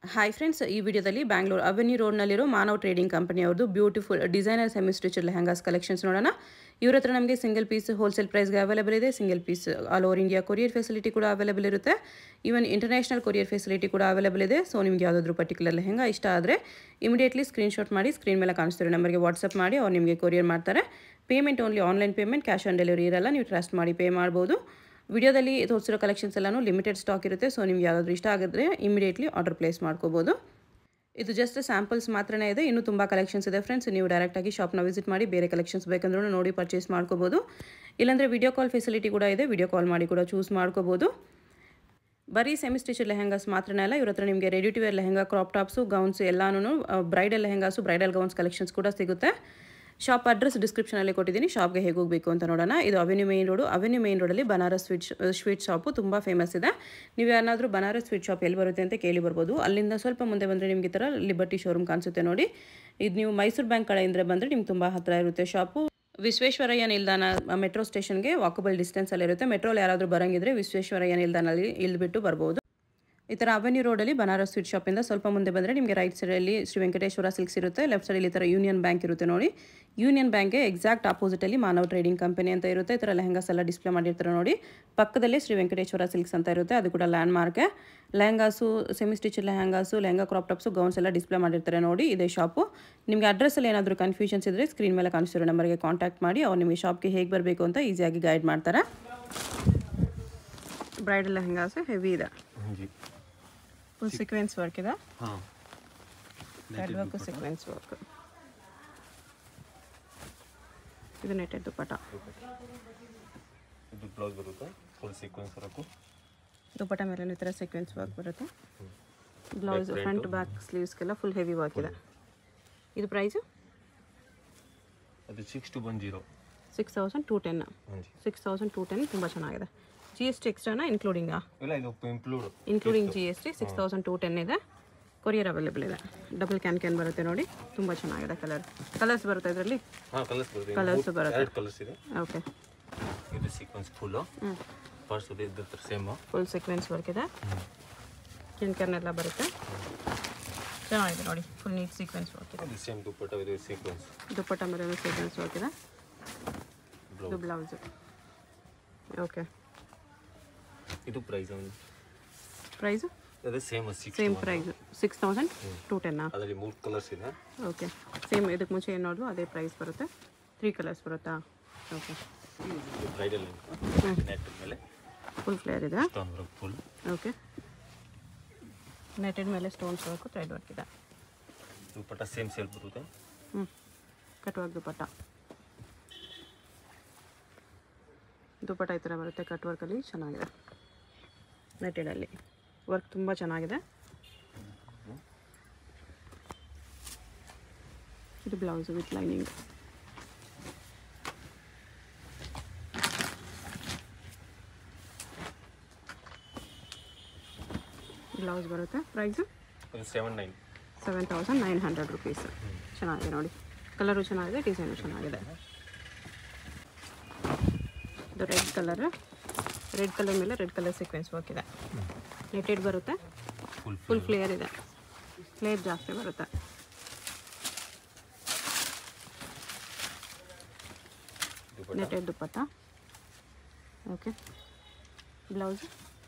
Hi friends ಈ ವಿಡಿಯೋದಲ್ಲಿ Bangalore avenue ರೋಡ್ನಲ್ಲಿರೋ ಮಾನವ್ ಟ್ರೇಡಿಂಗ್ ಕಂಪನಿಯವ್ರದ್ದು beautiful designer semi stitch lehengas collections ನೋಡೋಣ ಇವ್ರ ಹತ್ರ ನಮಗೆ ಸಿಂಗಲ್ ಪೀಸ್ ಹೋಲ್ಸೇಲ್ ಪ್ರೈಸ್ಗೆ ಅವೈಲೇಬಲ್ ಇದೆ single piece all over India courier facility ಕೂಡ ಅವೈಲೇಬಲ್ ಇರುತ್ತೆ ಈವನ್ ಇಂಟರ್ನ್ಯಾಷನಲ್ ಕೊರಿಯರ್ ಫೆಸಿಲಿಟಿ ಕೂಡ ಅವೈಲೇಬಲ್ ಇದೆ ಸೊ ನಿಮ್ಗೆ ಯಾವುದಾದ್ರೂ ಪರ್ಟಿಕ್ಯುಲರ್ ಲೆಹಂಗಾ ಇಷ್ಟ ಆದರೆ ಇಮಿಡಿಯೇಟ್ಲಿ ಸ್ಕ್ರೀನ್ಶಾಟ್ ಮಾಡಿ ಸ್ಕ್ರೀನ್ ಮೇಲೆ ಕಾಣಿಸ್ತಿರೋ ನಂಬರ್ಗೆ ವಾಟ್ಸಪ್ ಮಾಡಿ ಅವ್ರು ನಿಮಗೆ ಕೊರಿಯರ್ ಮಾಡ್ತಾರೆ payment only online payment cash on delivery ಇರಲ್ಲ ನೀವು ಟ್ರಸ್ಟ್ ಮಾಡಿ ಪೇ ಮಾಡ್ಬೋದು ವಿಡಿಯೋದಲ್ಲಿ ತೋರಿಸಿರೋ ಕಲೆಕ್ಷನ್ಸ್ ಎಲ್ಲನೂ ಲಿಮಿಟೆಡ್ ಸ್ಟಾಕ್ ಇರುತ್ತೆ ಸೊ ನಿಮ್ಗೆ ಯಾವುದಾದ್ರೂ ಇಷ್ಟ ಆಗಿದ್ರೆ ಇಮಿಡಿಯೇಟ್ಲಿ ಆರ್ಡರ್ ಪ್ಲೇಸ್ ಮಾಡ್ಕೋಬೋದು ಇದು ಜಸ್ಟ್ ಸ್ಯಾಂಪಲ್ಸ್ ಮಾತ್ರನೇ ಇದೆ ಇನ್ನೂ ತುಂಬ ಕಲೆಕ್ಷನ್ಸ್ ಇದೆ ಫ್ರೆಂಡ್ಸ್ ನೀವು ಡೈರೆಕ್ಟಾಗಿ ಶಾಪ್ನ ವಿಸಿಟ್ ಮಾಡಿ ಬೇರೆ ಕಲೆಕ್ಷನ್ಸ್ ಬೇಕಂದ್ರೂ ನೋಡಿ ಪರ್ಚೇಸ್ ಮಾಡ್ಕೋಬೋದು ಇಲ್ಲಾಂದರೆ ವಿಡಿಯೋ ಕಾಲ್ ಫೆಸಿಲಿಟಿ ಕೂಡ ಇದೆ ವಿಡಿಯೋ ಕಾಲ್ ಮಾಡಿ ಕೂಡ ಚೂಸ್ ಮಾಡ್ಕೋಬೋದು ಬರೀ ಸೆಮಿ ಸ್ಟಿಚ್ ಲೆಹಂಗಾಸ್ ಮಾತ್ರನೇ ಅಲ್ಲ ಇವ್ರ ಹತ್ರ ನಿಮಗೆ ready to wear lehenga crop tops gowns ಎಲ್ಲಾನು bridal lehengas bridal gowns collections ಕೂಡ ಸಿಗುತ್ತೆ ಶಾಪ್ ಅಡ್ರೆಸ್ ಡಿಸ್ಕ್ರಿಪ್ಷನಲ್ಲಿ ಕೊಟ್ಟಿದ್ದೀನಿ ಶಾಪ್ಗೆ ಹೇಗೆ ಹೋಗಬೇಕು ಅಂತ ನೋಡೋಣ ಇದು avenue main road avenue main ರೋಡಲ್ಲಿ ಬನಾರಸ್ ಸ್ವೀಟ್ ಸ್ವೀಟ್ ಶಾಪು ತುಂಬ ಫೇಮಸ್ ಇದೆ ನೀವು ಯಾರಾದರೂ ಬನಾರಸ್ ಸ್ವೀಟ್ ಶಾಪ್ ಎಲ್ಲಿ ಬರುತ್ತೆ ಅಂತ ಕೇಳಿ ಬರ್ಬೋದು ಅಲ್ಲಿಂದ ಸ್ವಲ್ಪ ಮುಂದೆ ಬಂದರೆ ನಿಮಗೆ ಈ ಥರ ಲಿಬರ್ಟಿ ಶೋರೂಮ್ ಕಾಣಿಸುತ್ತೆ ನೋಡಿ ಇದು ನೀವು ಮೈಸೂರು ಬ್ಯಾಂಕ್ ಕಡೆಯಿಂದ ಬಂದರೆ ನಿಮ್ಗೆ ತುಂಬ ಹತ್ತಿರ ಇರುತ್ತೆ ಶಾಪು ವಿಶ್ವೇಶ್ವರಯ್ಯ ನಿಲ್ದಾಣ ಮೆಟ್ರೋ ಸ್ಟೇಷನ್ಗೆ ವಾಕಬಲ್ ಡಿಸ್ಟೆನ್ಸಲ್ಲಿರುತ್ತೆ ಮೆಟ್ರೋಲ್ ಯಾರಾದರೂ ಬರೋಂಗಿದ್ರೆ ವಿಶ್ವೇಶ್ವರಯ್ಯ ನಿಲ್ದಾಣದಲ್ಲಿ ಇಳಿದ್ಬಿಟ್ಟು ಬರ್ಬೋದು ಈ ಥರ ಅವೆನ್ಯೂ ರೋಡಲ್ಲಿ ಬನಾರಸ್ ಸ್ವೀಟ್ ಶಾಪಿಂದ ಸ್ವಲ್ಪ ಮುಂದೆ ಬಂದರೆ ನಿಮಗೆ ರೈಟ್ ಸೈಡಲ್ಲಿ ಶ್ರೀ ವೆಂಕಟೇಶ್ವರ ಸಿಲ್ಕ್ಸ್ ಇರುತ್ತೆ ಲೆಫ್ಟ್ ಸೈಡಲ್ಲಿ ಈ ಥರ ಯೂನಿಯನ್ ಬ್ಯಾಂಕ್ ಇರುತ್ತೆ ನೋಡಿ ಯೂನಿಯನ್ ಬ್ಯಾಂಕ್ಗೆ ಎಕ್ಸಾಕ್ಟ್ ಆಪೋಸಿಟಲ್ಲಿ ಮಾನವ್ ಟ್ರೇಡಿಂಗ್ ಕಂಪನಿ ಅಂತ ಇರುತ್ತೆ ಈ ಥರ ಲೆಹಂಗಾಸ್ ಎಲ್ಲ ಡಿಸ್ಪ್ಲೇ ಮಾಡಿರ್ತಾರೆ ನೋಡಿ ಪಕ್ಕದಲ್ಲಿ ಶ್ರೀ ವೆಂಕಟೇಶ್ವರ ಸಿಲ್ಕ್ಸ್ ಅಂತ ಇರುತ್ತೆ ಅದು ಕೂಡ landmark lehengas semi stitch lehengas lehenga crop tops gowns ಎಲ್ಲ ಡಿಸ್ಪ್ಲೇ ಮಾಡಿರ್ತಾರೆ ನೋಡಿ ಇದೇ ಶಾಪು ನಿಮಗೆ ಅಡ್ರೆಸ್ಸಲ್ಲಿ ಏನಾದರೂ ಕನ್ಫ್ಯೂಷನ್ಸ್ ಇದ್ದರೆ ಸ್ಕ್ರೀನ್ ಮೇಲೆ ಕಾಣಿಸಿರೋ ನಂಬರ್ಗೆ ಕಾಂಟ್ಯಾಕ್ಟ್ ಮಾಡಿ ಅವ್ರು ನಿಮಗೆ ಶಾಪ್ಗೆ ಹೇಗೆ ಬರಬೇಕು ಅಂತ ಈಸಿಯಾಗಿ ಗೈಡ್ ಮಾಡ್ತಾರೆ ಬ್ರೈಡಲ್ ಲೆಹಂಗಾಸು ಹೆವಿ ಇದೆ हाँ जी ಫುಲ್ ಸೀಕ್ವೆನ್ಸ್ ವರ್ಕ್ ಇದೆ हाँ ಥ್ರೆಡ್ ವರ್ಕ್ ಸೀಕ್ವೆನ್ಸ್ ವರ್ಕ್ ಇದು ನೆಟೆಡ್ ದುಪ್ಪಟ ಇದು ಬ್ಲೌಸ್ ಬರುತ್ತೆ ಫುಲ್ ಸೀಕ್ವೆನ್ಸ್ ವರ್ಕು ದುಪ್ಪಟ ಮೇಲೆ ಈ ಥರ ಸೀಕ್ವೆನ್ಸ್ ವರ್ಕ್ ಬರುತ್ತೆ ಬ್ಲೌಸ್ ಫ್ರಂಟ್ ಬ್ಯಾಕ್ ಸ್ಲೀವ್ಸ್ಗೆಲ್ಲ ಫುಲ್ ಹೆವಿ ವರ್ಕ್ ಇದೆ ಇದು ಪ್ರೈಸು ಅದು six two one zero six thousand two ten ಹಾಂ ಜಿ ಸಿಕ್ಸ್ ತೌಸಂಡ್ ಟೂ ಟೆನ್ ತುಂಬ ಚೆನ್ನಾಗಿದೆ ಜಿ ಎಸ್ ಟಿ ಎಕ್ಸ್ಟ್ರಾನ ಇನ್ಕ್ಲೂಡಿಂಗಾ ಇಲ್ಲ ಇದು include including G S T six thousand two ten ಇದೆ ಕೊರಿಯರ್ ಅವೈಲೇಬಲ್ ಇದೆ ಡಬಲ್ ಕ್ಯಾನ್ ಕ್ಯಾನ್ ಬರುತ್ತೆ ನೋಡಿ ತುಂಬ ಚೆನ್ನಾಗಿದೆ ಕಲರ್ ಕಲರ್ಸ್ ಬರುತ್ತೆ ಇದರಲ್ಲಿ ಹಾಂ ಕಲರ್ಸ್ ಬರುತ್ತೆ ಕಲರ್ಸ್ ಬರುತ್ತೆ ಎರಡು ಕಲರ್ಸ್ ಇದೆ ಓಕೆ ಇದು ಸೀಕ್ವೆನ್ಸ್ ಫುಲ್ಲು ಹ್ಞೂ ಫಸ್ಟ್ ಇದೆ ಇದ್ರ ಸೇಮ್ ಫುಲ್ ಸೀಕ್ವೆನ್ಸ್ ವರ್ಕ್ ಇದೆ ಕ್ಯಾನ್ ಕ್ಯಾನ್ ಎಲ್ಲ ಬರುತ್ತೆ ಚೆನ್ನಾಗಿದೆ ನೋಡಿ ಫುಲ್ ನೀಟ್ ಸೀಕ್ವೆನ್ಸ್ ವರ್ಕ್ ಇದೆ ಇದು ಸೇಮ್ ದುಪ್ಪಟ್ಟ ಇದು ಸೀಕ್ವೆನ್ಸ್ ದುಪ್ಪಟ್ಟ ಮೇಲೆ ಸೀಕ್ವೆನ್ಸ್ ವರ್ಕ್ ಇದೆ ಇದು ಬ್ಲೌಸ್ ಬ್ಲೌಸು ಓಕೆ ಇದು ಪ್ರೈಸ್ ಒಂದು ಪ್ರೈಸು ಅದೇ same six same price six thousand two ಟೆನ್ನಾ ಅದರಲ್ಲಿ ಮೂರು ಕಲರ್ಸ್ ಇದೆ ಓಕೆ ಸೇಮ್ ಇದಕ್ಕೆ ಮುಂಚೆ ಏನು ನೋಡಿದ್ವು ಅದೇ ಪ್ರೈಸ್ ಬರುತ್ತೆ ತ್ರೀ ಕಲರ್ಸ್ ಬರುತ್ತಾ ಓಕೆ ಇದು ಬ್ರೈಡಲ್ ನೆಟ್ ಮೇಲೆ ಫುಲ್ ಫ್ಲೇರ್ ಇದೆ stone work full okay netted ಮೇಲೆ ಸ್ಟೋನ್ಸ್ ವರ್ಕು ಥ್ರೆಡ್ ವರ್ಕ್ ಇದೆ ದುಪ್ಪಟ್ಟ ಸೇಮ್ ಸೇಲ್ ಬರುತ್ತೆ ಹ್ಞೂ ಕಟ್ವಾಗ ದುಪ್ಪಟ್ಟ ದುಪ್ಪಟ್ಟ ಈ ಥರ ಬರುತ್ತೆ ಕಟ್ ವರ್ಕಲ್ಲಿ ಚೆನ್ನಾಗಿದೆ ನೆಟೆಡಲ್ಲಿ ವರ್ಕ್ ತುಂಬ ಚೆನ್ನಾಗಿದೆ ಇದು ಬ್ಲೌಸು ವಿತ್ ಲೈನಿಂಗ್ ಬ್ಲೌಸ್ ಬರುತ್ತೆ ಪ್ರೈಸು ಅದು seven nine seven thousand nine hundred rupees ಚೆನ್ನಾಗಿದೆ ನೋಡಿ ಕಲರು ಚೆನ್ನಾಗಿದೆ ಡಿಸೈನು ಚೆನ್ನಾಗಿದೆ ಇದು ರೆಡ್ ಕಲರ್ ರೆಡ್ ಕಲರ್ ಮೇಲೆ ರೆಡ್ ಕಲರ್ ಸೀಕ್ವೆನ್ಸ್ ವರ್ಕ್ ಇದೆ ನೆಟೆಡ್ ಬರುತ್ತೆ ಫುಲ್ ಫುಲ್ ಫ್ಲೇಯರ್ ಇದೆ ಫ್ಲೇಯರ್ ಜಾಸ್ತಿ ಬರುತ್ತೆ dupatta netted dupatta okay blouse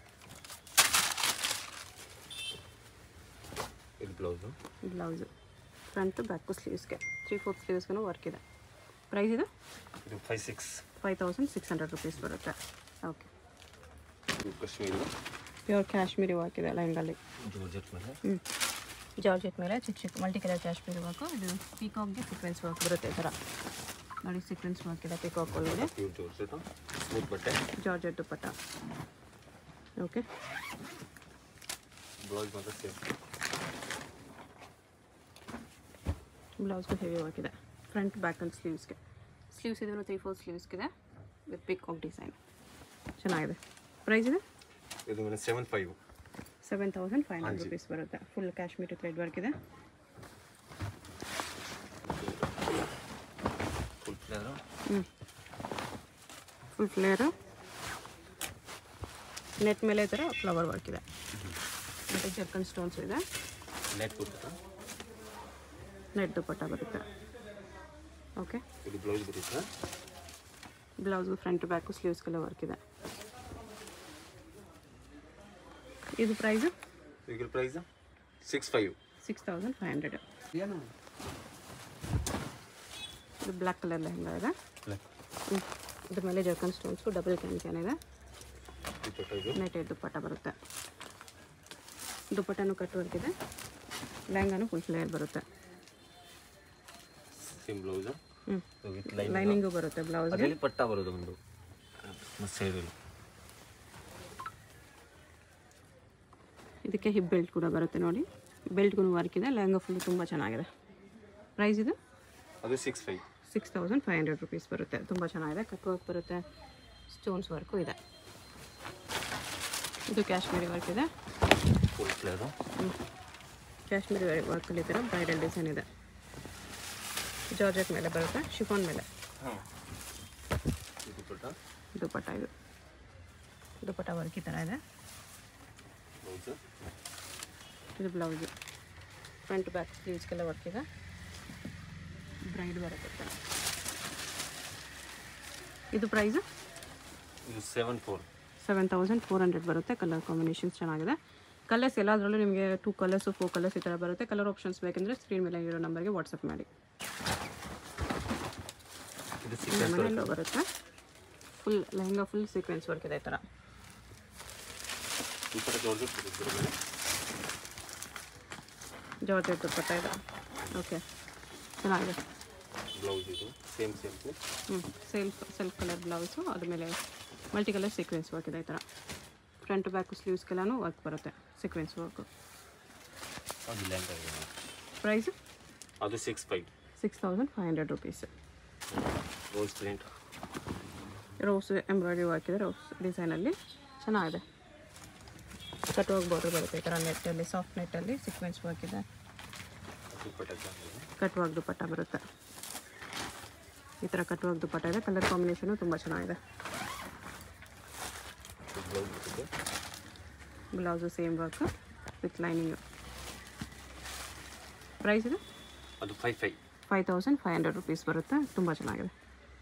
ಇದು ಬ್ಲೌಸು ಬ್ಲೌಸು ಫ್ರಂಟು ಬ್ಯಾಕು ಸ್ಲೀವ್ಸ್ಗೆ ತ್ರೀ ಫೋರ್ತ್ ಸ್ಲೀವ್ಸ್ಗೂ ವರ್ಕ್ ಇದೆ ಪ್ರೈಸ್ ಇದು ಇದು five six five thousand six hundred rupees ಬರುತ್ತೆ ಓಕೆ ಇದು ಕಾಶ್ಮೀರು ಪ್ಯೂರ್ ಕಾಶ್ಮೀರಿ ವರ್ಕ್ ಇದೆ ಲೈನ್ಗಲ್ಲಿ ಜೋರ್ಜೆಟ್ ಮೇಲೆ ಹ್ಞೂ ಜಾರ್ಜೆಟ್ ಮೇಲೆ ಚಿಕ್ಕ ಚಿಕ್ಕ ಮಲ್ಟಿ ಕಲರ್ ಕಾಶ್ಮೀರಿ ವರ್ಕು ಇದು ಪೀಕಾಕ್ಗೆ ಸೀಕ್ವೆನ್ಸ್ ವರ್ಕ್ ಬರುತ್ತೆ ಈ ಥರ ನೋಡಿ ಸೀಕ್ವೆನ್ಸ್ ವರ್ಕ್ ಇದೆ ಪೀಕಾಕ್ ಒಳಗಡೆ ಪ್ಯೂರ್ ಜೋರ್ಜೆಟ್ ಸ್ಮೂತ್ ಬಟ್ಟೆ ಜಾರ್ಜೆಟ್ ದುಪ್ಪಟ್ಟ ಓಕೆ ಬ್ಲೌಸ್ ಮಾತ್ರ ಸೇಮ್ ಬ್ಲೌಸ್ಗೂ ಹೆವಿ ವರ್ಕ್ ಇದೆ ಫ್ರಂಟ್ ಬ್ಯಾಕ್ ಅಂಡ್ ಸ್ಲೀವ್ಸ್ಗೆ ಸ್ಲೀವ್ಸ್ ಇದನ್ನು ತ್ರೀ ಫೋರ್ ಸ್ಲೀವ್ಸ್ಗಿದೆ ವಿತ್ ಪಿಕಾಕ್ ಡಿಸೈನ್ ಚೆನ್ನಾಗಿದೆ ಪ್ರೈಸ್ ಇದೆ ಇದು ಮೇಲೆ seven five seven thousand five hundred rupees ಬರುತ್ತೆ ಫುಲ್ ಕಾಶ್ಮೀರಿ ಥ್ರೆಡ್ ವರ್ಕ್ ಇದೆ ಫುಲ್ ಫ್ಲೇರು ಹ್ಞೂ ಫುಲ್ ಫ್ಲೇರು ನೆಟ್ ಮೇಲೆ ಈ ಥರ ಫ್ಲವರ್ ವರ್ಕ್ ಇದೆ ಮತ್ತು ಜರ್ಕನ್ ಸ್ಟೋನ್ಸ್ ಇದೆ ನೆಟ್ ಕೊಡ್ತೀರಾ ನೆಟ್ ದುಪ್ಪಟ್ಟ ಬರುತ್ತೆ ಓಕೆ ಇದು ಬ್ಲೌಸ್ ಬರುತ್ತೆ ಬ್ಲೌಸ್ಗೂ ಫ್ರಂಟ್ ಬ್ಯಾಕು ಸ್ಲೀವ್ಸ್ಗೆಲ್ಲ ವರ್ಕ್ ಇದೆ ಇದು ಪ್ರೈಸು ಇದ್ರ price six five six thousand five hundred ಏನು ಇದು ಬ್ಲ್ಯಾಕ್ ಕಲರ್ ಲೆಹಂಗಾ ಇದೆ ಹ್ಮ್. ಇದ್ರ ಮೇಲೆ zircon stones double can can ಇದೆ ದುಪ್ಪಟ್ಟ ಇದು ನೆಟೆಡ್ ದುಪ್ಪಟ್ಟ ಬರುತ್ತೆ ದುಪ್ಪಟ್ಟನೂ ಕಟ್ ವರ್ಕ್ ಇದೆ ಲೆಹಂಗಾನು ಫುಲ್ ಫ್ಲೇಯರ್ ಬರುತ್ತೆ ಸೇಮ್ ಬ್ಲೌಸ್ ಹ್ಞೂ ವಿತ್ ಲೈನ್ ಲೈನಿಂಗು ಬರುತ್ತೆ ಬ್ಲೌಸ್ಗೆ ಅದರಲ್ಲಿ ಪಟ್ಟ ಬರೋದು ಒಂದು ಮತ್ತು ಸೈಡಲ್ಲಿ ಇದಕ್ಕೆ ಹಿಪ್ ಬೆಲ್ಟ್ ಕೂಡ ಬರುತ್ತೆ ನೋಡಿ ಬೆಲ್ಟ್ಗೂ ವರ್ಕ್ ಇದೆ ಲೆಹಂಗಾ ಫುಲ್ ತುಂಬ ಚೆನ್ನಾಗಿದೆ ಪ್ರೈಸ್ ಇದು ಅದು six five six thousand five hundred rupees ಬರುತ್ತೆ ತುಂಬ ಚೆನ್ನಾಗಿದೆ ಕಟ್ ವರ್ಕ್ ಬರುತ್ತೆ ಸ್ಟೋನ್ಸ್ ವರ್ಕು ಇದೆ ಇದು ಕಾಶ್ಮೀರಿ ವರ್ಕ್ ಇದೆ ಫುಲ್ ಫ್ಲೇರು ಹ್ಮ್. ಕಾಶ್ಮೀರಿ ವರ್ಕಲ್ಲಿ ಈ ಥರ ಬ್ರೈಡಲ್ ಡಿಸೈನ್ ಇದೆ ಜಾರ್ಜೆಟ್ ಮೇಲೆ ಬರುತ್ತೆ ಶಿಫಾನ್ ಮೇಲೆ ಹಾಂ ಇದು ದುಪ್ಪಟ್ಟ ದುಪ್ಪಟ್ಟ ಇದು ದುಪ್ಪಟ್ಟ ವರ್ಕ್ ಈ ಥರ ಇದೆ ಬ್ಲೌಸು ಇದು ಬ್ಲೌಸು ಫ್ರಂಟ್ ಬ್ಯಾಕ್ ಸ್ಲೀವ್ಸ್ಗೆಲ್ಲ ವರ್ಕ್ ಇದೆ ಬ್ರೈಡ್ ಬರುತ್ತೆ ಈ ಥರ. ಇದು ಪ್ರೈಸು ಇದು seven four seven thousand four hundred ಬರುತ್ತೆ ಕಲರ್ ಕಾಂಬಿನೇಷನ್ಸ್ ಚೆನ್ನಾಗಿದೆ ಕಲರ್ಸ್ ಎಲ್ಲದರಲ್ಲೂ ನಿಮಗೆ ಟೂ ಕಲರ್ಸು ಫೋರ್ ಕಲರ್ಸ್ ಈ ಥರ ಬರುತ್ತೆ ಕಲರ್ ಆಪ್ಷನ್ಸ್ ಬೇಕೆಂದರೆ ಸ್ಕ್ರೀನ್ ಮೇಲೆ ಇರೋ ನಂಬರ್ಗೆ ವಾಟ್ಸಪ್ ಮಾಡಿ ಇದು ಸೀಕ್ವೆನ್ಸ್ ಮನೆಯಲ್ಲೂ ಬರುತ್ತೆ full lehenga full sequence work ಇದೆ ಈ ಥರ ದುಪ್ಪಟ್ಟ ಜಾರ್ಜೆಟ್ ಬರುತ್ತೆ ಮೇಲೆ ಜಾರ್ಜೆಟ್ ದುಪ್ಪಟ್ಟ ಇದೆ ಓಕೆ ಚೆನ್ನಾಗಿದೆ ಬ್ಲೌಸ್ ಇದು ಸೇಮ್ ಸೇಮ್ ಹ್ಞೂ ಸೆಲ್ಫ್ ಸೆಲ್ಫ್ ಕಲರ್ ಬ್ಲೌಸು ಅದ್ರ ಮೇಲೆ ಮಲ್ಟಿ ಕಲರ್ ಸೀಕ್ವೆನ್ಸ್ ವರ್ಕ್ ಇದೆ ಈ ಥರ ಫ್ರಂಟ್ ಬ್ಯಾಕು ಸ್ಲೀವ್ಸ್ಗೆಲ್ಲನೂ ವರ್ಕ್ ಬರುತ್ತೆ ಸೀಕ್ವೆನ್ಸ್ ವರ್ಕು ಅದು ಲೆಹಂಗಾ ಇದೆ ಪ್ರೈಸು ಅದು six five six thousand five hundred rupees rose print rose embroidery work ಇದೆ ರೋಸ್ ಡಿಸೈನಲ್ಲಿ ಚೆನ್ನಾಗಿದೆ ಕಟ್ ಬಾರ್ಡರ್ ಬರುತ್ತೆ ಈ ಥರ ನೆಟ್ಟಲ್ಲಿ ಸಾಫ್ಟ್ ನೆಟ್ಟಲ್ಲಿ ಸೀಕ್ವೆನ್ಸ್ ವರ್ಕ್ ಇದೆ ದುಪ್ಪಟ್ಟ ಚೆನ್ನಾಗಿದೆ ಕಟ್ ವರ್ಕ್ ದುಪ್ಪಟ್ಟ ಬರುತ್ತೆ ಈ ಥರ ಕಟ್ ವರ್ಕ್ ದುಪ್ಪಟ್ಟ ಇದೆ ಕಲರ್ ಕಾಂಬಿನೇಷನು ತುಂಬ ಚೆನ್ನಾಗಿದೆ ಬ್ಲೌಸ್ ಬರುತ್ತೆ blouse same work with lining price ಇದು ಅದು five five five thousand five hundred rupees ಬರುತ್ತೆ ತುಂಬ ಚೆನ್ನಾಗಿದೆ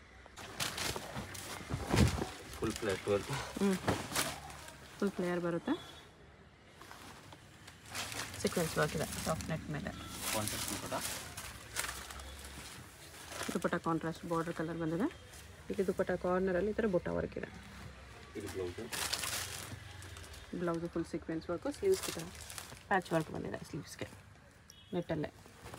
ಫುಲ್ ಫ್ಲಾಟ್ ವರ್ಕ್ ಹ್ಞೂ ಫುಲ್ ಫ್ಲೇಯರ್ ಬರುತ್ತೆ ಸೀಕ್ವೆನ್ಸ್ ವರ್ಕ್ ಇದೆ ಸಾಫ್ಟ್ ನೆಟ್ ಮೇಲೆ contract dupatta dupatta contrast border colour ಬಂದಿದೆ ಈಗ ದುಪ್ಪಟ್ಟ ಕಾರ್ನರಲ್ಲಿ ಈ ಥರ ಬುಟ್ಟ ವರ್ಕ್ ಇದೆ ಇದು blouse blouse full sequins work sleeves ಈ ಥರ ಪ್ಯಾಚ್ ವರ್ಕ್ ಬಂದಿದೆ ಸ್ಲೀವ್ಸ್ಗೆ ನೆಟ್ಟಲ್ಲೇ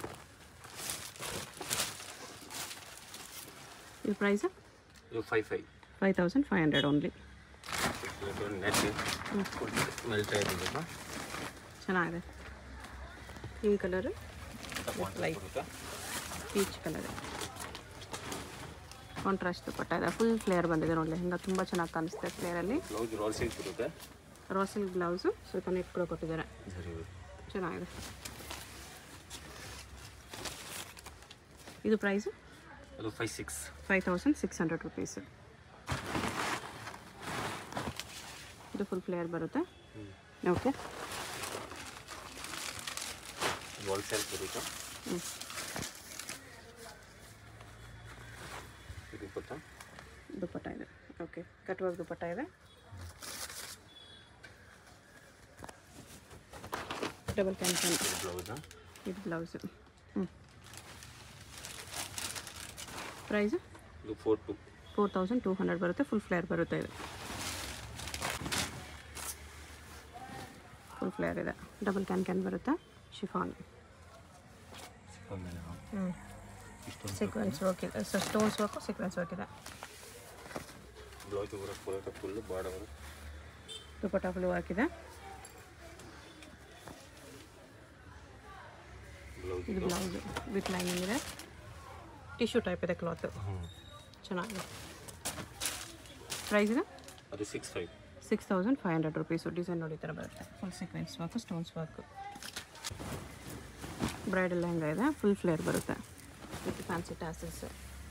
ಇದು ಪ್ರೈಸು ಇದು five five five thousand five hundred only net melt ಆಗಿದೆ ಚೆನ್ನಾಗಿದೆ ಪಿಂಕ್ ಕಲರು ಲೈಟ್ ಬರುತ್ತೆ ಪೀಚ್ ಕಲರ್ ಕಾಂಟ್ರಾಸ್ಟ್ ದುಪ್ಪಟ್ಟ ಇದೆ ಫುಲ್ ಫ್ಲೇಯರ್ ಬಂದಿದೆ ನೋಡಿ ಹಿಂಗೆ ತುಂಬ ಚೆನ್ನಾಗಿ ಕಾಣಿಸುತ್ತೆ ಫ್ಲೇಯರಲ್ಲಿ ಬ್ಲೌಸ್ ರೋಲ್ ಸಿಲ್ಕ್ ಬರುತ್ತೆ ರಾಸಿಲ್ ಬ್ಲೌಸು ಸ್ವಲ್ಪ ನೆಟ್ ಕೂಡ ಕೊಟ್ಟಿದ್ದಾರೆ ಸರಿ ಚೆನ್ನಾಗಿದೆ ಇದು ಪ್ರೈಸು ಅದು five six five thousand six hundred rupees ಇದು ಫುಲ್ ಫ್ಲೇಯರ್ ಬರುತ್ತೆ ಓಕೆ ವಾಲ್ ಸೆಲ್ಫ್ ಬರುತ್ತೆ ಹ್ಞೂ ಇದು ದುಪ್ಪಟ್ಟ ದುಪ್ಪಟ್ಟ ಇದೆ ಓಕೆ ಕಟ್ವಾಗ ದುಪ್ಪಟ್ಟ ಇದೆ ಡಬಲ್ ಕ್ಯಾನ್ ಕ್ಯಾನ್ ಇದು ಬ್ಲೌಸಾ ಇದು ಬ್ಲೌಸು ಹ್ಞೂ ಪ್ರೈಸು ಇದು four two four thousand two hundred ಬರುತ್ತೆ ಫುಲ್ ಫ್ಲೇಯರ್ ಬರುತ್ತೆ ಇದು ಫುಲ್ ಫ್ಲೇಯರ್ ಇದೆ ಡಬಲ್ ಕ್ಯಾನ್ ಕ್ಯಾನ್ ಬರುತ್ತೆ ಶಿಫಾನ್ ಆಮೇಲೆ ಹ್ಞೂ ಇಷ್ಟೊಂದು ಸೀಕ್ವೆನ್ಸ್ ವರ್ಕ್ ಇದೆ ಸ್ಟೋನ್ಸ್ ವರ್ಕು ಸೀಕ್ವೆನ್ಸ್ ವರ್ಕ್ ಇದೆ ಬ್ಲೌಸ್ ಬರುತ್ತೆ full full border dupatta full work ಇದೆ ಬ್ಲೌಸ್ ಇದು ಬ್ಲೌಸು ವಿತ್ ಲೈನಿಂಗ್ ಇದೆ ಟಿಶ್ಯೂ ಟೈಪ್ ಇದೆ ಕ್ಲಾತ್ ಹ್ಞೂ ಚೆನ್ನಾಗಿದೆ ಪ್ರೈಸ್ ಇದೆ ಅದು six five six thousand five hundred rupees design ನೋಡಿ ಈ ಥರ ಬರುತ್ತೆ full sequins work stones work bridal lehenga ಇದೆ ಫುಲ್ ಫ್ಲೇರ್ ಬರುತ್ತೆ with fancy tassels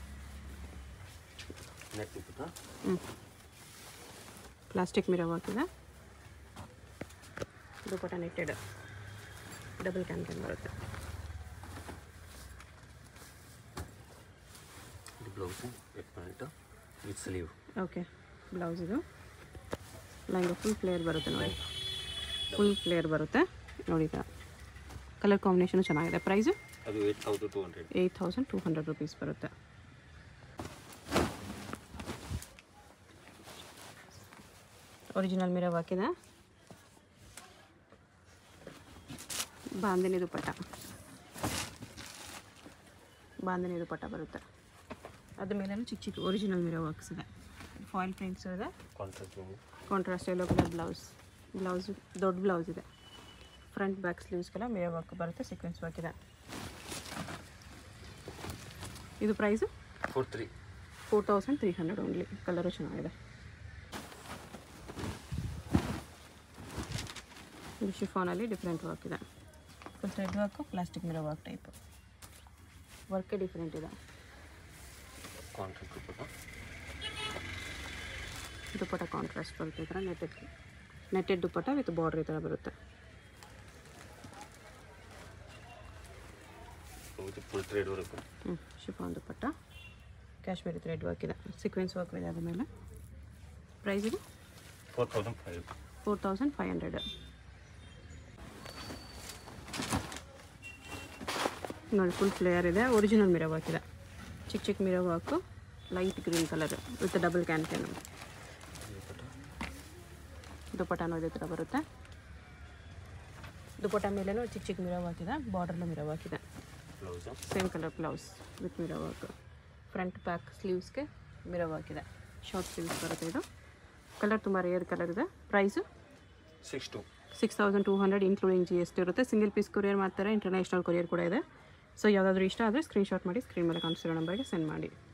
net dupatta ಹ್ಞೂ ಪ್ಲಾಸ್ಟಿಕ್ ಮಿರ ವರ್ಕ್ ಇದೆ dupatta netted double can can ಬರುತ್ತೆ ಇದು blouse at pant with sleeve okay blouse ಇದು ಲಂಗ ಫುಲ್ ಫ್ಲೇಯರ್ ಬರುತ್ತೆ ನೋಡಿ ಫುಲ್ ಫ್ಲೇಯರ್ ಬರುತ್ತೆ ನೋಡಿ ಈ ಥರ ಕಲರ್ ಕಾಂಬಿನೇಷನು ಚೆನ್ನಾಗಿದೆ ಪ್ರೈಸು ಅದು eight thousand two hundred eight thousand two hundred rupees ಬರುತ್ತೆ ಒರಿಜಿನಲ್ ಮಿರವ್ ಹಾಕಿದೆ ಬಾಂದಿನಿ ದುಪ್ಪಟ್ಟ ಬಾಂದಿನಿ ದುಪ್ಪಟ್ಟ ಬರುತ್ತೆ ಅದ್ರ ಮೇಲೆ ಚಿಕ್ಕ ಚಿಕ್ಕ ಒರಿಜಿನಲ್ ಮಿರವ್ ಹಾಕ್ಸಿದೆ ಫಾಯಿಲ್ ಪ್ರಿಂಟ್ಸ್ ಇದೆ contract contrast yellow colour blouse blouse ದೊಡ್ಡ ಬ್ಲೌಸ್ ಇದೆ ಫ್ರಂಟ್ ಬ್ಯಾಕ್ ಸ್ಲೀವ್ಸ್ಗೆಲ್ಲ ಮೇವ್ ವರ್ಕ್ ಬರುತ್ತೆ ಸೀಕ್ವೆನ್ಸ್ ವರ್ಕ್ ಇದೆ ಇದು price four three four thousand three hundred only colour ಚೆನ್ನಾಗಿದೆ ಇದು ಶಿಫಾನಲ್ಲಿ ಡಿಫ್ರೆಂಟ್ ವರ್ಕ್ ಇದೆ full thread work plastic mirror work type ವರ್ಕೇ ಡಿಫ್ರೆಂಟ್ ಇದೆ ಕಾಂಟ್ರಾಕ್ಟ್ ದುಪ್ಪಟ್ಟ ದುಪ್ಪಟ್ಟ ಕಾಂಟ್ರಾಸ್ಟ್ ಬರುತ್ತೆ ಈ ಥರ netted netted dupatta with border ಈ ಥರ ಬರುತ್ತೆ ವಿತ್ ಫುಲ್ ಥ್ರೆಡ್ ವರ್ಕ್ ಹ್ಞೂ chiffon dupatta Kashmiri thread work ಇದೆ ಸೀಕ್ವೆನ್ಸ್ ವರ್ಕ್ ಇದೆ ಅದ್ರ ಮೇಲೆ ಪ್ರೈಸ್ ಇದು four thousand five four thousand five hundred ನೋಡಿ ಫುಲ್ ಫ್ಲೇಯರ್ ಇದೆ ಒರಿಜಿನಲ್ ಮಿರೋ ವರ್ಕ್ ಇದೆ ಚಿಕ್ಕ ಚಿಕ್ಕ mirror work light green colour with double can can ದುಪ್ಪಟ್ಟನೂ ಇದೇ ಥರ ಬರುತ್ತೆ ದುಪ್ಪಟ್ಟ ಮೇಲೇನೂ ಚಿಕ್ಕ ಚಿಕ್ಕ ಮಿರೋ ವರ್ಕ್ ಇದೆ ಬಾರ್ಡರ್ಲು ಮಿರೋ ವರ್ಕ್ ಇದೆ blouse same colour blouse with mirror work front back ಸ್ಲೀವ್ಸ್ಗೆ ಮಿರೋ ವರ್ಕ್ ಇದೆ ಶಾರ್ಟ್ ಸ್ಲೀವ್ಸ್ ಬರುತ್ತೆ ಇದು ಕಲರ್ ತುಂಬ ರೇರ್ ಕಲರ್ ಇದೆ price six two six thousand two hundred including G S T ಇರುತ್ತೆ ಸಿಂಗಲ್ ಪೀಸ್ ಕೊರಿಯರ್ ಮಾಡ್ತಾರೆ international courier ಕೂಡ ಇದೆ ಸೊ ಯಾವುದಾದ್ರೂ ಇಷ್ಟ ಆದರೆ ಸ್ಕ್ರೀನ್ಶಾಟ್ ಮಾಡಿ ಸ್ಕ್ರೀನ್ ಮೇಲೆ ಕಾಣಿಸಿರೋ ನಂಬರ್ಗೆ ಸೆಂಡ್ ಮಾಡಿ